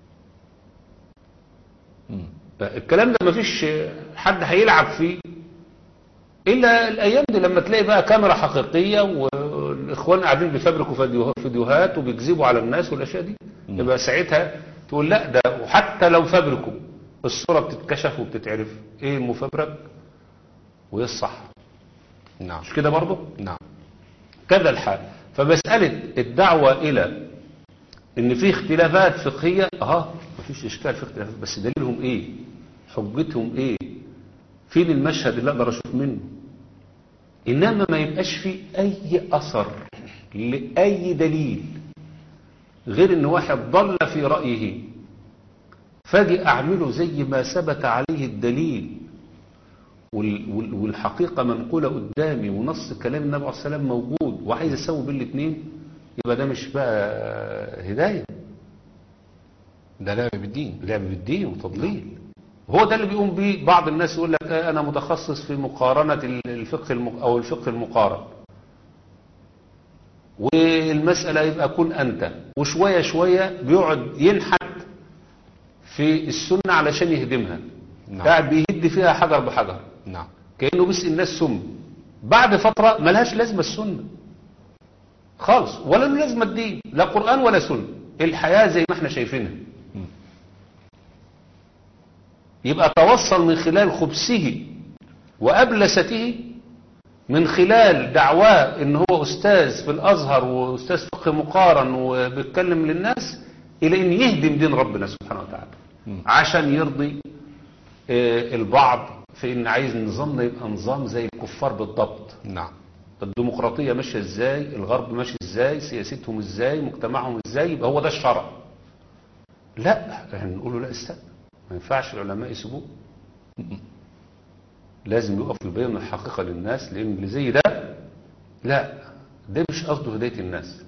مم. الكلام ده مفيش حد هيلعب فيه الا الايام دي لما تلاقي بقى كاميرا حقيقيه والاخوان قاعدين بيفبركوا فيديو- فيديوهات وبيكذبوا على الناس والاشياء دي يبقى ساعتها تقول لا ده وحتى لو فبركوا الصوره بتتكشف وبتتعرف ايه المفبرك وايه الصح نعم مش كده برضه نعم كذا الحال فمسألة الدعوة إلى إن في اختلافات فقهية اه مفيش إشكال في اختلافات بس دليلهم إيه حجتهم إيه فين المشهد اللي أقدر أشوف منه إنما ما يبقاش في أي أثر لأي دليل غير إن واحد ضل في رأيه فاجي أعمله زي ما ثبت عليه الدليل وال- وال- والحقيقة منقولة قدامي ونص كلام النبي عليه الصلاة والسلام موجود وعايز اسوي بين الاثنين يبقى ده مش بقى هداية ده لعب بالدين لعب بالدين وتضليل هو ده اللي بيقوم بيه بعض الناس يقول لك آه، انا متخصص في مقارنة الفقه الم- او الفقه المقارن والمسألة يبقى كن انت وشوية شوية بيقعد ينحت في السنة علشان يهدمها نعم. قاعد بيهد فيها حجر بحجر نعم كأنه بيسقي الناس سم بعد فترة ملهاش لازمة السنة خالص ولا له لازمة الدين لا قرآن ولا سنة الحياة زي ما احنا شايفينها يبقى توصل من خلال خبثه وأبلسته من خلال دعواه ان هو أستاذ في الأزهر وأستاذ فقه مقارن وبيتكلم للناس إلى أن يهدم دين ربنا سبحانه وتعالى عشان يرضي آه، البعض في ان عايز نظامنا يبقى نظام زي الكفار بالضبط نعم الديمقراطية ماشية ازاي الغرب ماشي ازاي سياستهم ازاي مجتمعهم ازاي يبقى هو ده الشرع لا احنا نقول له لا استنى ما ينفعش العلماء يسيبوه لازم يقف يبين الحقيقة للناس لان اللي زي ده لا ده مش قصده هداية الناس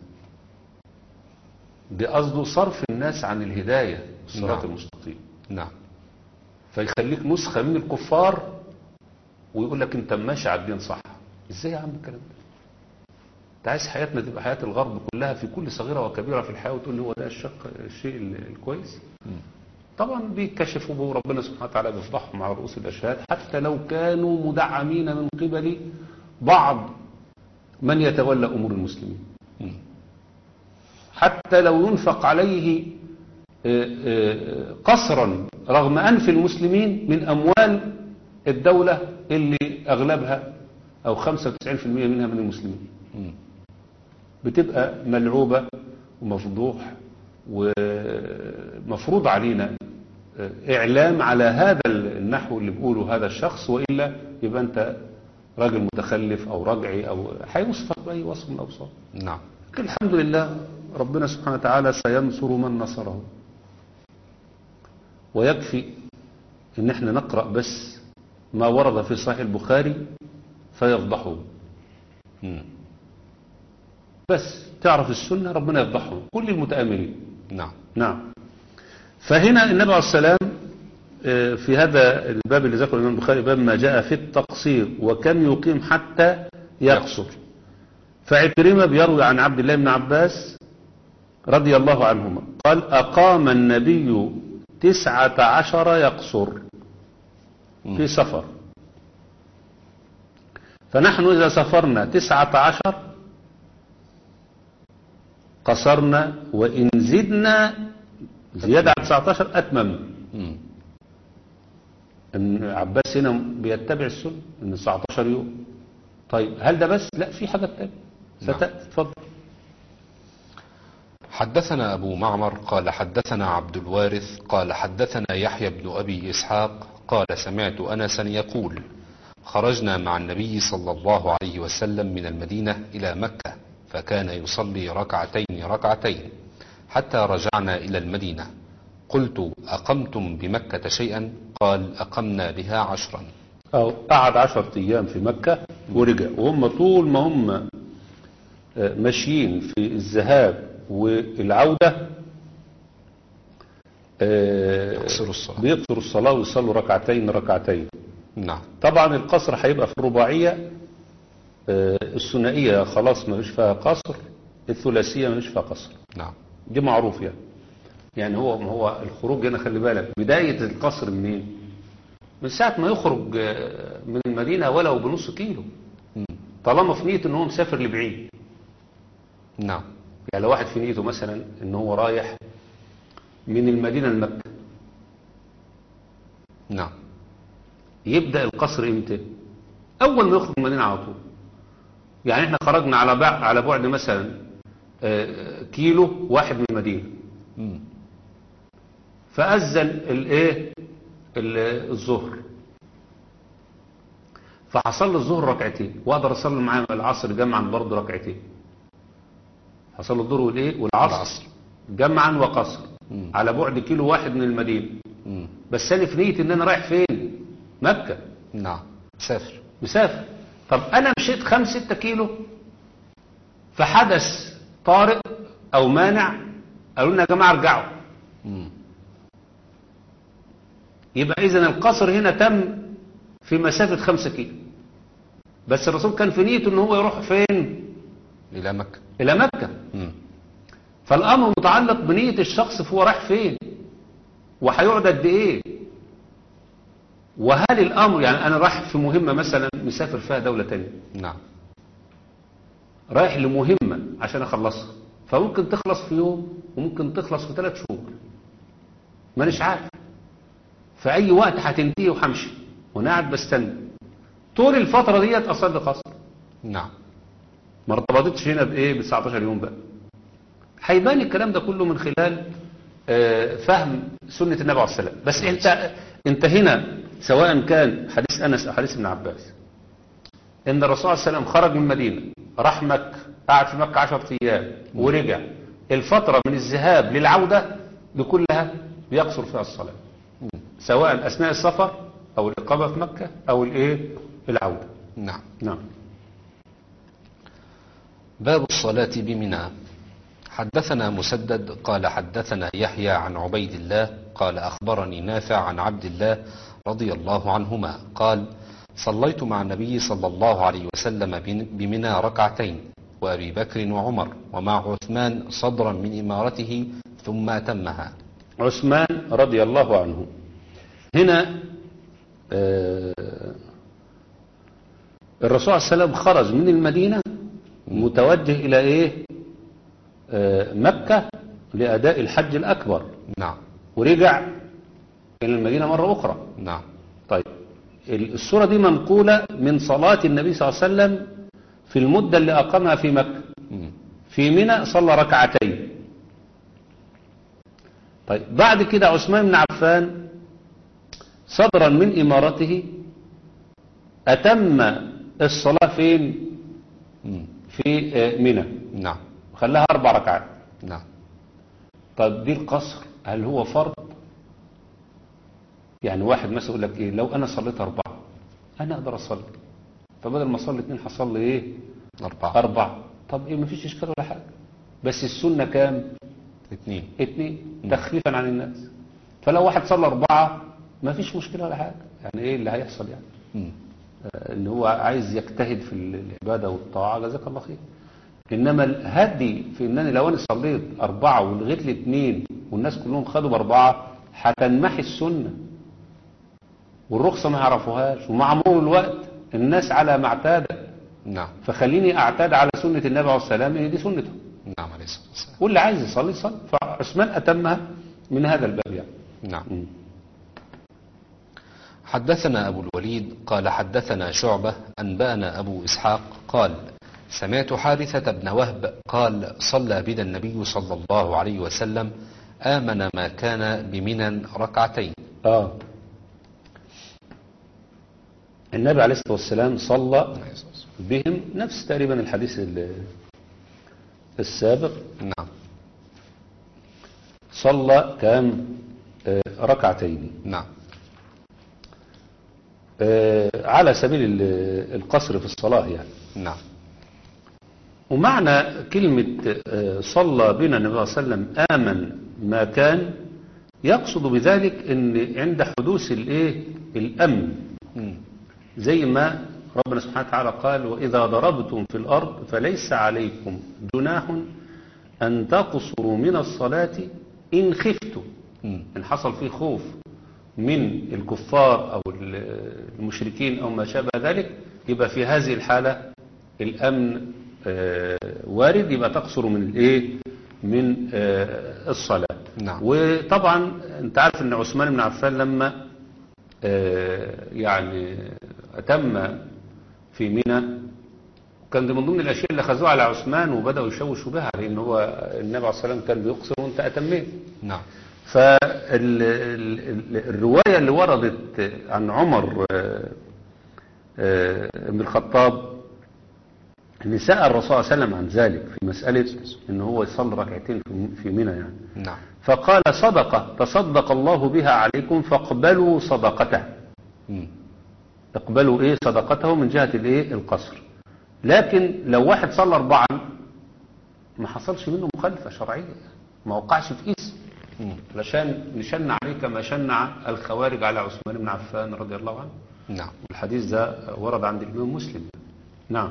ده قصده صرف الناس عن الهداية الصراط نعم. المستقيم نعم فيخليك نسخة من الكفار ويقول لك انت ماشي على الدين صح ازاي يا عم الكلام ده انت عايز حياتنا تبقى حياة الغرب كلها في كل صغيرة وكبيرة في الحياة وتقول لي هو ده الشق الشيء ال- الكويس طبعا بيكشفوا به ربنا سبحانه وتعالى بيفضحهم على رؤوس الاشهاد حتى لو كانوا مدعمين من قبل بعض من يتولى امور المسلمين حتى لو ينفق عليه آه، آه، قصرا رغم أنف المسلمين من أموال الدولة اللي أغلبها أو 95% منها من المسلمين بتبقى ملعوبة ومفضوح ومفروض علينا آه، إعلام على هذا النحو اللي بيقوله هذا الشخص وإلا يبقى أنت راجل متخلف أو رجعي أو هيوصفك بأي وصف من الأوصاف نعم لكن الحمد لله ربنا سبحانه وتعالى سينصر من نصره ويكفي ان احنا نقرأ بس ما ورد في صحيح البخاري فيفضحه مم. بس تعرف السنة ربنا يفضحهم كل المتآمرين نعم نعم فهنا النبي عليه السلام آه، في هذا الباب اللي ذكره الإمام البخاري باب ما جاء في التقصير وكم يقيم حتى يقصر فعكرمة بيروي عن عبد الله بن عباس رضي الله عنهما قال أقام النبي تسعة عشر يقصر في سفر فنحن إذا سافرنا تسعة عشر قصرنا وإن زدنا زيادة على 19 أتممنا مم. ان عباس هنا بيتبع السنة ان 19 يوم طيب هل ده بس لا في حاجة تانية ستأتي اتفضل حدثنا أبو معمر قال حدثنا عبد الوارث قال حدثنا يحيى بن أبي إسحاق قال سمعت أنسا يقول خرجنا مع النبي صلى الله عليه وسلم من المدينة إلى مكة فكان يصلي ركعتين ركعتين حتى رجعنا إلى المدينة قلت أقمتم بمكة شيئا قال أقمنا بها عشرا أو قعد 10 أيام في مكة ورجع وهم طول ما هم آه، ماشيين في الذهاب والعودة آه، يقصروا الصلاة. بيقصروا الصلاة ويصلوا ركعتين ركعتين نعم طبعا القصر هيبقى في الرباعية آه، الثنائية خلاص ما فيش فيها قصر الثلاثية ما فيش فيها قصر نعم دي معروف يعني يعني هو ما هو الخروج هنا خلي بالك بداية القصر منين من ساعة ما يخرج آه، من المدينة ولو بنص كيلو مم. طالما في نيته ان هو مسافر لبعيد نعم يعني لو واحد في نيته مثلا ان هو رايح من المدينة لمكة نعم يبدأ القصر امتى اول ما يخرج من المدينة على طول يعني احنا خرجنا على بعد على بعد مثلا آه، كيلو واحد من المدينة مم. فأذن الايه ال- الظهر فحصل الظهر ركعتين واقدر اصلي معاه العصر جمعا برضه ركعتين حصل الظهر والايه والعصر العصر. جمعا وقصر مم. على بعد كيلو واحد من المدينه مم. بس انا في نيتي ان انا رايح فين مكه نعم سافر مسافر طب انا مشيت خمس ستة كيلو فحدث طارئ او مانع قالوا لنا يا جماعه ارجعوا مم. يبقى اذا القصر هنا تم في مسافة خمسة كيلو بس الرسول كان في نيته ان هو يروح فين إلى مكة الى مكة مم. فالامر متعلق بنية الشخص فهو رايح فين وهيقعد قد ايه وهل الامر يعني انا رايح في مهمة مثلا مسافر فيها دولة تانية نعم رايح لمهمة عشان اخلصها فممكن تخلص في يوم وممكن تخلص في ثلاث شهور مانيش عارف في اي وقت هتنتهي وهمشي وانا قاعد بستنى طول الفترة ديت اصلي قصر نعم ما ارتبطتش هنا بايه ب 19 يوم بقى هيبان الكلام ده كله من خلال آه، فهم سنة النبي عليه السلام بس انت انت هنا سواء كان حديث انس او حديث ابن عباس ان الرسول صلى الله عليه وسلم خرج من المدينة راح مكة قعد في مكة 10 ايام ورجع الفترة من الذهاب للعودة دي كلها بيقصر فيها الصلاة سواء اثناء السفر او الاقامة في مكة او الايه العودة نعم نعم باب الصلاة بمنى حدثنا مسدد قال حدثنا يحيى عن عبيد الله قال أخبرني نافع عن عبد الله رضي الله عنهما قال صليت مع النبي صلى الله عليه وسلم بن- بمنى ركعتين وأبي بكر وعمر ومع عثمان صدرا من إمارته ثم أتمها عثمان رضي الله عنه هنا آه، الرسول صلى الله عليه وسلم خرج من المدينة متوجه إلى إيه آه، مكة لأداء الحج الأكبر نعم ورجع إلى المدينة مرة أخرى نعم طيب ال- الصورة دي منقولة من صلاة النبي صلى الله عليه وسلم في المدة اللي أقامها في مكة مم. في منى صلى ركعتين طيب بعد كده عثمان بن عفان صدرا من إمارته أتم الصلاة فين مم. في آه، منى نعم خلاها أربع ركعات نعم طيب دي القصر هل هو فرض يعني واحد مثلا يقول لك ايه لو انا صليت اربعة انا اقدر اصلي فبدل ما اصلي اتنين هصلي ايه أربعة اربعة طب ايه مفيش اشكال ولا حاجة بس السنة كام اثنين اتنين تخفيفا عن الناس فلو واحد صلى اربعة مفيش مشكلة ولا حاجة يعني ايه اللي هيحصل يعني مم. آه، ان هو عايز يجتهد في العبادة والطاعة جزاك الله خير انما الهدي في انني لو انا صليت اربعة ولغيت لي اتنين والناس كلهم خدوا باربعة هتنمحي السنة والرخصة ما يعرفوهاش ومع مرور الوقت الناس على ما اعتادت نعم فخليني اعتاد على سنة النبي عليه السلام ان دي سنته نعم عليه الصلاة والسلام واللي عايز يصلي يصلي فعثمان اتمها من هذا الباب يعني نعم مم. حدثنا أبو الوليد قال حدثنا شعبة أنبأنا أبو إسحاق قال سمعت حارثة بن وهب قال صلى بنا النبي صلى الله عليه وسلم آمن ما كان بمنى ركعتين اه النبي عليه الصلاة والسلام صلى بهم نفس تقريبا الحديث ال- السابق نعم صلى كام آه، ركعتين نعم آه، على سبيل ال- القصر في الصلاة يعني نعم ومعنى كلمة آه، صلى بنا النبي صلى الله عليه وسلم آمن ما كان يقصد بذلك ان عند حدوث الايه الامن مم. زي ما ربنا سبحانه وتعالى قال وإذا ضربتم في الأرض فليس عليكم جناح أن تقصروا من الصلاة إن خفتم مم. إن حصل فيه خوف من الكفار أو المشركين أو ما شابه ذلك يبقى في هذه الحالة الأمن آه، وارد يبقى تقصر من الإيه من آه، الصلاة نعم. وطبعا أنت عارف أن عثمان بن عفان لما آه، يعني أتم في منى كان دي من ضمن الأشياء اللي خذوها على عثمان وبدأوا يشوشوا بها لأن هو النبي عليه الصلاة والسلام كان بيقصر وأنت أتميت نعم فالرواية اللي وردت عن عمر آه، آه، بن الخطاب ان سأل الرسول صلى الله عليه وسلم عن ذلك في مسألة ان هو يصلي ركعتين في- في منى يعني نعم فقال صدقة تصدق الله بها عليكم فاقبلوا صدقته مم. اقبلوا ايه صدقته من جهة الايه القصر لكن لو واحد صلى اربعا ما حصلش منه مخالفة شرعية ما وقعش في اسم مم. علشان نشن عليه كما شنع الخوارج على عثمان بن عفان رضي الله عنه نعم الحديث ده ورد عند الإمام مسلم نعم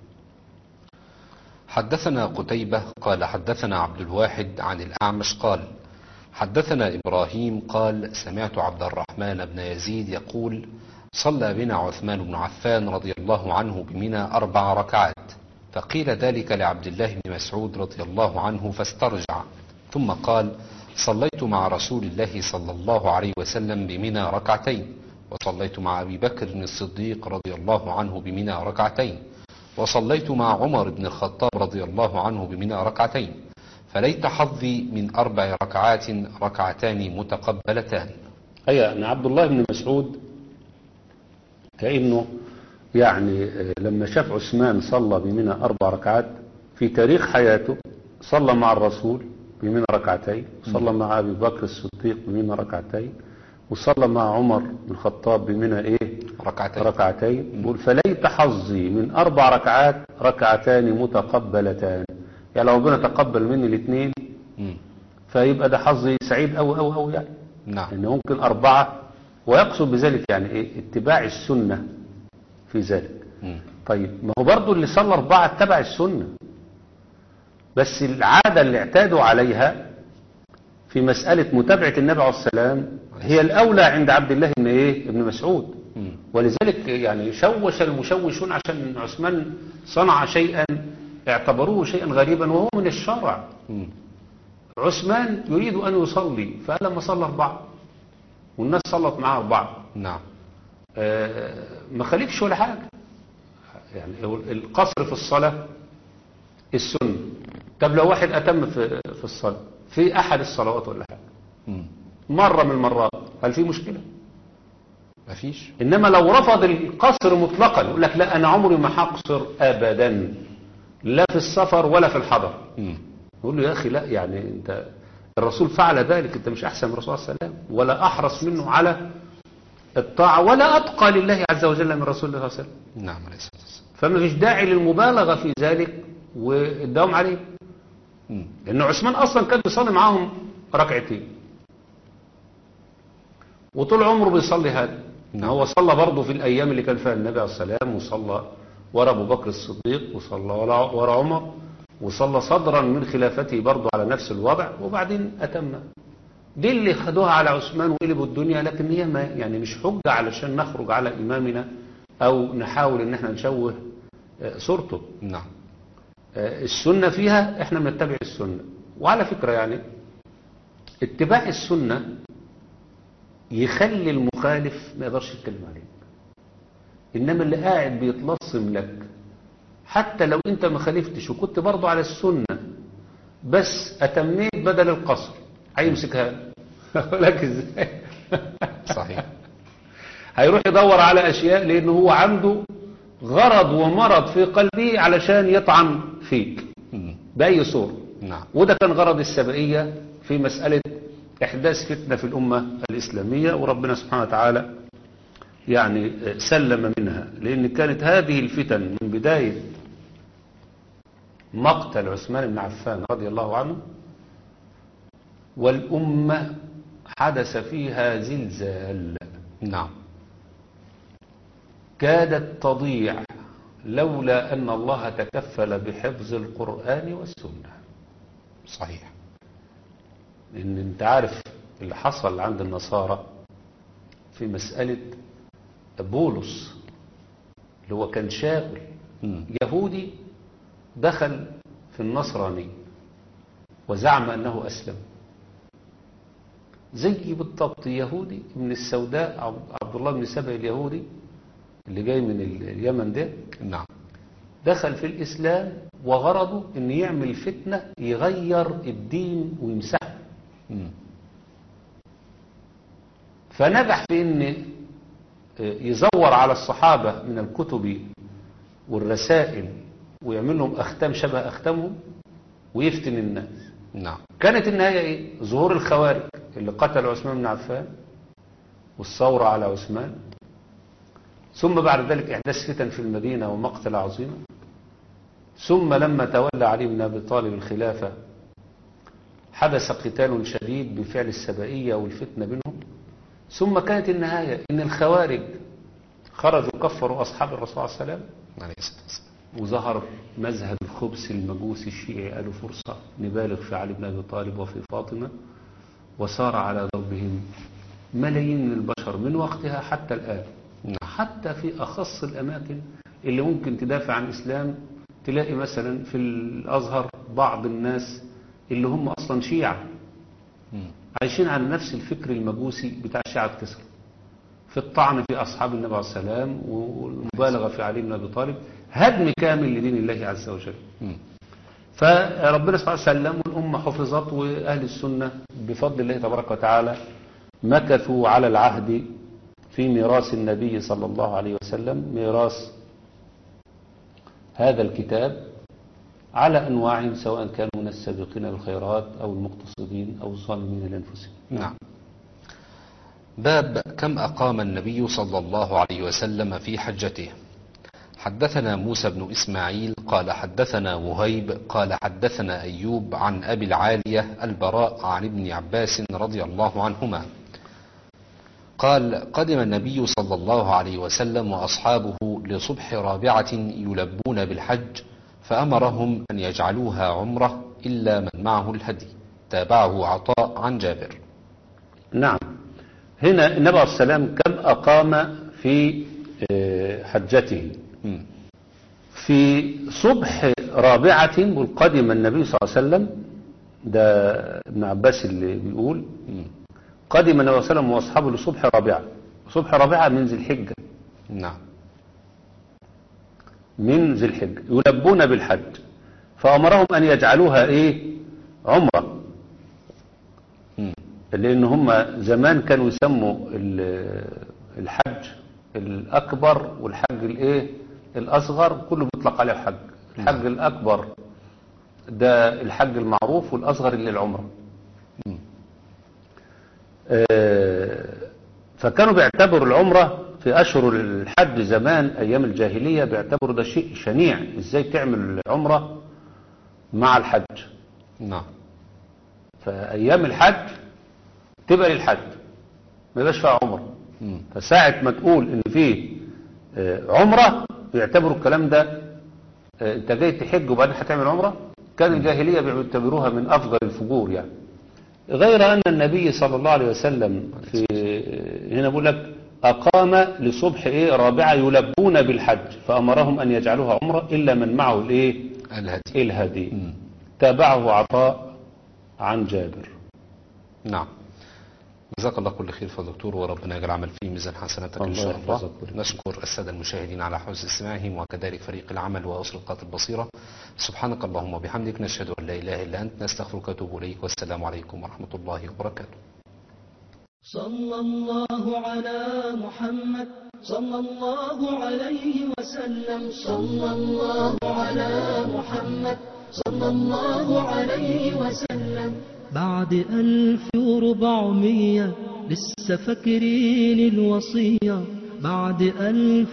حدثنا قتيبة قال حدثنا عبد الواحد عن الأعمش قال حدثنا إبراهيم قال سمعت عبد الرحمن بن يزيد يقول صلى بنا عثمان بن عفان رضي الله عنه بمنى أربع ركعات فقيل ذلك لعبد الله بن مسعود رضي الله عنه فاسترجع ثم قال صليت مع رسول الله صلى الله عليه وسلم بمنى ركعتين وصليت مع أبي بكر الصديق رضي الله عنه بمنى ركعتين وصليت مع عمر بن الخطاب رضي الله عنه بمنى ركعتين فليت حظي من أربع ركعات ركعتان متقبلتان أي أن عبد الله بن مسعود كأنه يعني آه، لما شاف عثمان صلى بمنى أربع ركعات في تاريخ حياته صلى مع الرسول بمنى ركعتين صلى مع أبي بكر الصديق بمنى ركعتين وصلى مع عمر بن الخطاب بمنى إيه ركعتين ركعتين يقول فليت حظي من أربع ركعات ركعتان متقبلتان يعني لو ربنا تقبل مني الاثنين مم. فيبقى ده حظي سعيد أوي أوي أوي يعني نعم إن ممكن أربعة ويقصد بذلك يعني إيه اتباع السنة في ذلك مم. طيب ما هو برضو اللي صلى أربعة اتبع السنة بس العادة اللي اعتادوا عليها في مسألة متابعة النبي عليه السلام هي الأولى عند عبد الله بن إيه ابن مسعود مم. ولذلك يعني شوش المشوشون عشان عثمان صنع شيئا اعتبروه شيئا غريبا وهو من الشرع مم. عثمان يريد أن يصلي فلما صلى أربعة والناس صلت معاه أربعة نعم آه، ما خالفش ولا حاجة يعني هو القصر في الصلاة السنة طب لو واحد أتم في في الصلاة في أحد الصلوات ولا حاجة مم. مرة من المرات هل في مشكلة مفيش إنما لو رفض القصر مطلقا يقول لك لا أنا عمري ما هقصر أبدا لا في السفر ولا في الحضر مم. يقول له يا أخي لا يعني أنت الرسول فعل ذلك أنت مش أحسن من الرسول صلى الله عليه وسلم ولا أحرص منه على الطاعة ولا أتقى لله عز وجل من رسول الله صلى الله عليه وسلم نعم عليه الصلاة والسلام فما فيش داعي للمبالغة في ذلك والدوام عليه مم. لأن عثمان أصلا كان بيصلي معاهم ركعتين وطول عمره بيصلي هذا نعم. هو صلى برضه في الأيام اللي كان فيها النبي عليه السلام وصلى ورا أبو بكر الصديق وصلى ورا ورا عمر وصلى صدرا من خلافته برضه على نفس الوضع وبعدين أتم دي اللي خدوها على عثمان وقلبوا الدنيا لكن هي ما يعني مش حجة علشان نخرج على إمامنا أو نحاول إن احنا نشوه آه، صورته نعم آه، السنة فيها احنا بنتبع السنة وعلى فكرة يعني اتباع السنة يخلي المخالف ما يقدرش يتكلم عليك انما اللي قاعد بيتلصم لك حتى لو انت ما خالفتش وكنت برضه على السنة بس اتميت بدل القصر هيمسكها لك ازاي صحيح هيروح يدور على اشياء لان هو عنده غرض ومرض في قلبه علشان يطعن فيك مم. بأي صورة نعم وده كان غرض السبائية في مسألة إحداث فتنة في الأمة الإسلامية وربنا سبحانه وتعالى يعني سلم منها لأن كانت هذه الفتن من بداية مقتل عثمان بن عفان رضي الله عنه والأمة حدث فيها زلزال نعم كادت تضيع لولا أن الله تكفل بحفظ القرآن والسنة صحيح لأن أنت عارف اللي حصل عند النصارى في مسألة بولس اللي هو كان شاول مم. يهودي دخل في النصرانية وزعم أنه أسلم زي بالضبط يهودي من السوداء عبد- عبد الله بن سبع اليهودي اللي جاي من ال- اليمن ده نعم دخل في الإسلام وغرضه أن يعمل فتنة يغير الدين ويمسحه مم. فنجح في أن يزور على الصحابة من الكتب والرسائل ويعمل لهم أختام شبه أختامهم ويفتن الناس نعم كانت النهاية إيه؟ ظهور الخوارج اللي قتل عثمان بن عفان والثورة على عثمان ثم بعد ذلك إحداث فتن في المدينة ومقتل عظيمة ثم لما تولى علي بن أبي طالب الخلافة حدث قتال شديد بفعل السبائية والفتنة بينهم ثم كانت النهاية إن الخوارج خرجوا كفروا أصحاب الرسول عليه السلام عليه الصلاة والسلام وظهر مذهب الخبث المجوسي الشيعي قالوا فرصة نبالغ في علي بن أبي طالب وفي فاطمة وسار على ضربهم ملايين من البشر من وقتها حتى الآن نعم. حتى في أخص الأماكن اللي ممكن تدافع عن الإسلام تلاقي مثلا في الأزهر بعض الناس اللي هم أصلا شيعة مم. عايشين على نفس الفكر المجوسي بتاع شيعة كسرى في الطعن في أصحاب النبي عليه السلام والمبالغة في علي بن أبي طالب هدم كامل لدين الله عز وجل مم. فربنا سبحانه وسلم والأمة حفظت وأهل السنة بفضل الله تبارك وتعالى مكثوا على العهد في ميراث النبي صلى الله عليه وسلم ميراث هذا الكتاب على أنواع سواء كانوا من السابقين بالخيرات أو المقتصدين أو الظالمين لأنفسهم نعم باب كم أقام النبي صلى الله عليه وسلم في حجته حدثنا موسى بن إسماعيل قال حدثنا وهيب قال حدثنا أيوب عن أبي العالية البراء عن ابن عباس رضي الله عنهما قال قدم النبي صلى الله عليه وسلم وأصحابه لصبح رابعة يلبون بالحج فأمرهم أن يجعلوها عمرة إلا من معه الهدي تابعه عطاء عن جابر نعم هنا النبي عليه السلام كم أقام في آه، حجته مم. في صبح رابعة قدم النبي صلى الله عليه وسلم ده ابن عباس اللي بيقول مم. قدم النبي صلى الله عليه وسلم واصحابه لصبح رابعة صبح رابعة من ذي الحجة نعم من ذي الحجة يلبون بالحج فأمرهم أن يجعلوها إيه عمرة مم. لأن هم زمان كانوا يسموا ال- الحج الأكبر والحج الإيه الأصغر كله بيطلق عليه حج الحج الأكبر ده الحج المعروف والأصغر اللي العمرة مم. آه، فكانوا بيعتبروا العمرة في أشهر الحج زمان أيام الجاهلية بيعتبروا ده شيء شنيع إزاي تعمل العمرة مع الحج نعم فأيام الحج تبقى للحج ما يبقاش فيها عمرة مم. فساعة ما تقول إن فيه آه، عمرة بيعتبروا الكلام ده آه، أنت جاي تحج وبعدين هتعمل عمرة كان الجاهلية بيعتبروها من أفضل الفجور يعني غير أن النبي صلى الله عليه وسلم في هنا بقول لك أقام لصبح إيه رابعة يلبون بالحج فأمرهم أن يجعلوها عمرة إلا من معه الإيه الهدي الهدي مم. تابعه عطاء عن جابر نعم جزاك الله كل خير فضل دكتور وربنا يجعل عمل فيه ميزان حسناتك ان الله شاء الله يحفظك ويرزقك. نشكر الساده المشاهدين على حسن استماعهم وكذلك فريق العمل واسره البصيره سبحانك اللهم وبحمدك نشهد ان لا اله الا انت نستغفرك ونتوب اليك والسلام عليكم ورحمه الله وبركاته صلى الله على محمد صلى الله عليه وسلم صلى الله على محمد صلى الله عليه وسلم بعد ألف وربعمية لسه فاكرين الوصية بعد ألف